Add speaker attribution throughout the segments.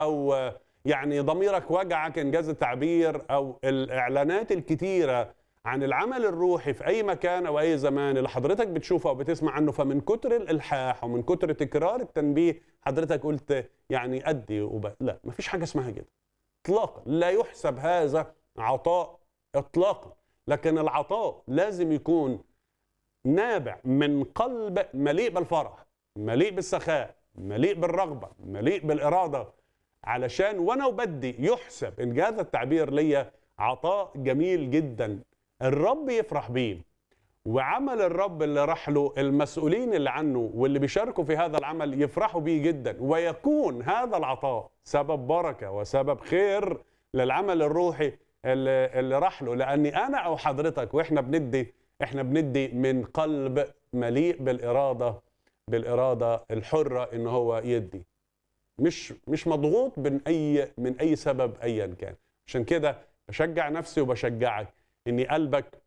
Speaker 1: او يعني ضميرك وجعك انجاز التعبير او الاعلانات الكتيره عن العمل الروحي في اي مكان او اي زمان اللي حضرتك بتشوفه او بتسمع عنه فمن كتر الالحاح ومن كتر تكرار التنبيه حضرتك قلت يعني ادي وب... لا مفيش حاجه اسمها كده اطلاقا لا يحسب هذا عطاء اطلاقا لكن العطاء لازم يكون نابع من قلب مليء بالفرح مليء بالسخاء مليء بالرغبه مليء بالاراده علشان وانا وبدي يحسب ان هذا التعبير ليا عطاء جميل جدا الرب يفرح بيه وعمل الرب اللي راح له المسؤولين اللي عنه واللي بيشاركوا في هذا العمل يفرحوا بيه جدا ويكون هذا العطاء سبب بركه وسبب خير للعمل الروحي اللي, اللي راح له لاني انا او حضرتك واحنا بندي احنا بندي من قلب مليء بالاراده بالاراده الحره ان هو يدي مش مش مضغوط من اي من اي سبب ايا كان عشان كده بشجع نفسي وبشجعك ان قلبك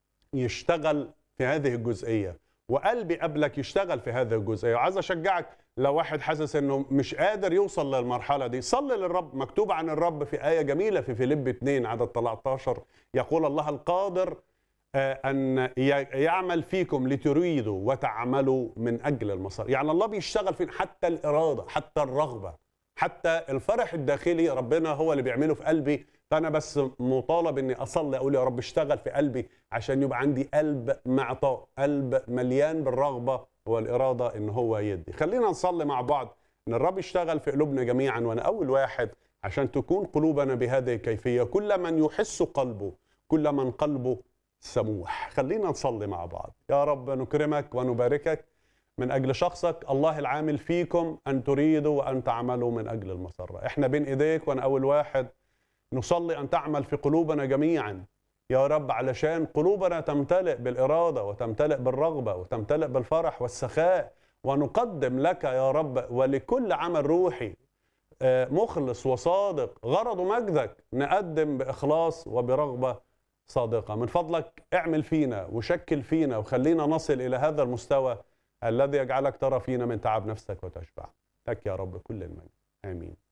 Speaker 1: يشتغل في هذه الجزئيه وقلبي قبلك يشتغل في هذه الجزئيه وعايز اشجعك لو واحد حاسس انه مش قادر يوصل للمرحله دي صلي للرب مكتوب عن الرب في ايه جميله في فيليب 2 عدد 13 يقول الله القادر ان يعمل فيكم لتريدوا وتعملوا من اجل المسار يعني الله بيشتغل فين حتى الاراده حتى الرغبه حتى الفرح الداخلي ربنا هو اللي بيعمله في قلبي فانا بس مطالب اني اصلي اقول يا رب اشتغل في قلبي عشان يبقى عندي قلب معطاء قلب مليان بالرغبه والاراده ان هو يدي خلينا نصلي مع بعض ان الرب يشتغل في قلوبنا جميعا وانا اول واحد عشان تكون قلوبنا بهذه الكيفيه كل من يحس قلبه كل من قلبه سموح خلينا نصلي مع بعض يا رب نكرمك ونباركك من أجل شخصك الله العامل فيكم أن تريدوا وأن تعملوا من أجل المسرة إحنا بين إيديك وأنا أول واحد نصلي أن تعمل في قلوبنا جميعا يا رب علشان قلوبنا تمتلئ بالإرادة وتمتلئ بالرغبة وتمتلئ بالفرح والسخاء ونقدم لك يا رب ولكل عمل روحي مخلص وصادق غرض مجدك نقدم بإخلاص وبرغبة صادقة من فضلك اعمل فينا وشكل فينا وخلينا نصل إلى هذا المستوى الذي يجعلك ترى فينا من تعب نفسك وتشبع لك يا رب كل المجد آمين